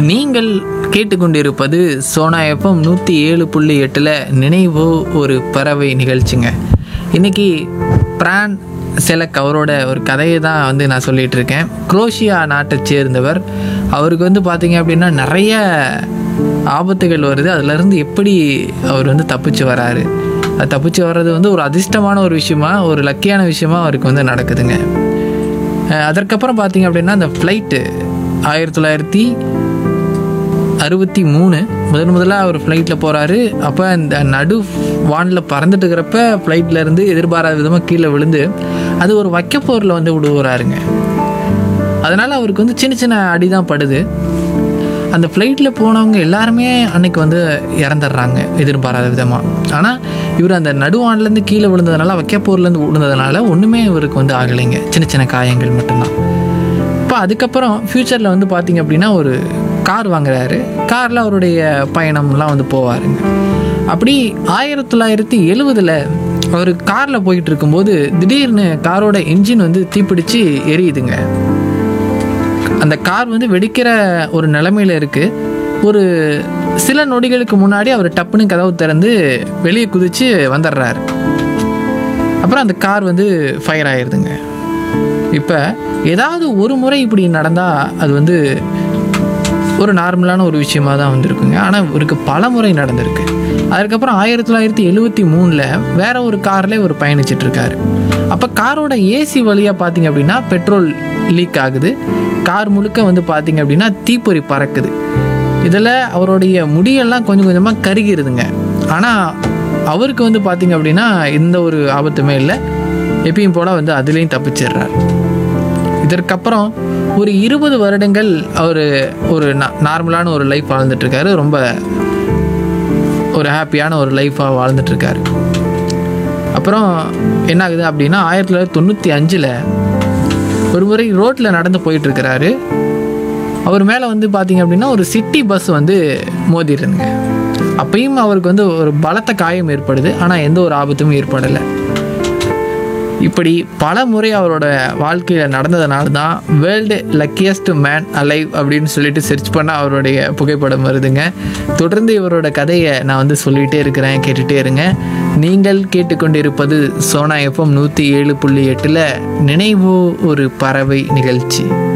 நீங்கள் கேட்டுக்கொண்டிருப்பது சோனா எஃப்எம் நூற்றி ஏழு புள்ளி எட்டில் நினைவோ ஒரு பறவை நிகழ்ச்சிங்க இன்னைக்கு பிரான் செலக் அவரோட ஒரு கதையை தான் வந்து நான் சொல்லிட்டு இருக்கேன் குரோஷியா நாட்டை சேர்ந்தவர் அவருக்கு வந்து பார்த்தீங்க அப்படின்னா நிறைய ஆபத்துகள் வருது அதுலேருந்து எப்படி அவர் வந்து தப்பிச்சு வராரு அது தப்பிச்சு வர்றது வந்து ஒரு அதிர்ஷ்டமான ஒரு விஷயமா ஒரு லக்கியான விஷயமா அவருக்கு வந்து நடக்குதுங்க அஹ் அதற்கப்புறம் பார்த்தீங்க அப்படின்னா அந்த ஃப்ளைட்டு ஆயிரத்தி தொள்ளாயிரத்தி அறுபத்தி மூணு முதன் முதலாக அவர் ஃப்ளைட்டில் போகிறாரு அப்போ இந்த நடு வானில் பறந்துட்டு இருக்கிறப்ப ஃப்ளைட்டில் இருந்து எதிர்பாராத விதமாக கீழே விழுந்து அது ஒரு வைக்கப்போரில் வந்து விடுவுறாருங்க அதனால் அவருக்கு வந்து சின்ன சின்ன அடி தான் படுது அந்த ஃப்ளைட்டில் போனவங்க எல்லாருமே அன்னைக்கு வந்து இறந்துடுறாங்க எதிர்பாராத விதமாக ஆனால் இவர் அந்த நடுவான்லேருந்து கீழே விழுந்ததுனால வைக்கப்போர்லேருந்து விழுந்ததுனால ஒன்றுமே இவருக்கு வந்து ஆகலைங்க சின்ன சின்ன காயங்கள் மட்டும்தான் இப்போ அதுக்கப்புறம் ஃப்யூச்சரில் வந்து பார்த்தீங்க அப்படின்னா ஒரு கார் வாங்குறாரு காரில் அவருடைய பயணம்லாம் வந்து போவாருங்க அப்படி ஆயிரத்தி தொள்ளாயிரத்தி எழுவதில் அவர் காரில் போயிட்டு இருக்கும்போது திடீர்னு காரோட இன்ஜின் வந்து தீப்பிடிச்சு எரியுதுங்க அந்த கார் வந்து வெடிக்கிற ஒரு நிலமையில இருக்கு ஒரு சில நொடிகளுக்கு முன்னாடி அவர் டப்புன்னு கதவு திறந்து வெளியே குதிச்சு வந்துடுறாரு அப்புறம் அந்த கார் வந்து ஃபயர் ஆயிடுதுங்க இப்போ ஏதாவது ஒரு முறை இப்படி நடந்தால் அது வந்து ஒரு நார்மலான ஒரு விஷயமா தான் வந்திருக்குங்க ஆனால் இவருக்கு பல முறை நடந்திருக்கு அதுக்கப்புறம் ஆயிரத்தி தொள்ளாயிரத்தி எழுவத்தி மூணில் வேற ஒரு காரில் ஒரு பயணிச்சிட்டு இருக்காரு அப்போ காரோட ஏசி வழியாக பார்த்தீங்க அப்படின்னா பெட்ரோல் லீக் ஆகுது கார் முழுக்க வந்து பார்த்தீங்க அப்படின்னா தீப்பொறி பறக்குது இதில் அவருடைய முடியெல்லாம் கொஞ்சம் கொஞ்சமாக கருகிருதுங்க ஆனால் அவருக்கு வந்து பார்த்தீங்க அப்படின்னா எந்த ஒரு ஆபத்துமே இல்லை எப்பயும் போல் வந்து அதுலேயும் தப்பிச்சிடுறாரு இதற்கப்புறம் ஒரு இருபது வருடங்கள் அவர் ஒரு நார்மலான ஒரு லைஃப் வாழ்ந்துட்டு இருக்காரு ரொம்ப ஒரு ஹாப்பியான ஒரு லைஃபாக வாழ்ந்துட்டு இருக்காரு அப்புறம் என்ன ஆகுது அப்படின்னா ஆயிரத்தி தொள்ளாயிரத்தி தொண்ணூற்றி அஞ்சில் ஒரு முறை ரோட்டில் நடந்து போயிட்டு இருக்கிறாரு அவர் மேலே வந்து பார்த்தீங்க அப்படின்னா ஒரு சிட்டி பஸ் வந்து மோதிருந்துங்க அப்பயும் அவருக்கு வந்து ஒரு பலத்த காயம் ஏற்படுது ஆனால் எந்த ஒரு ஆபத்தும் ஏற்படலை இப்படி பல முறை அவரோட வாழ்க்கையில் நடந்ததுனால தான் வேர்ல்டு லக்கியஸ்ட் மேன் அலைவ் அப்படின்னு சொல்லிட்டு சர்ச் பண்ணால் அவருடைய புகைப்படம் வருதுங்க தொடர்ந்து இவரோட கதையை நான் வந்து சொல்லிகிட்டே இருக்கிறேன் கேட்டுகிட்டே இருங்க நீங்கள் கேட்டுக்கொண்டிருப்பது சோனா எஃப்எம் நூற்றி ஏழு புள்ளி எட்டில் நினைவோ ஒரு பறவை நிகழ்ச்சி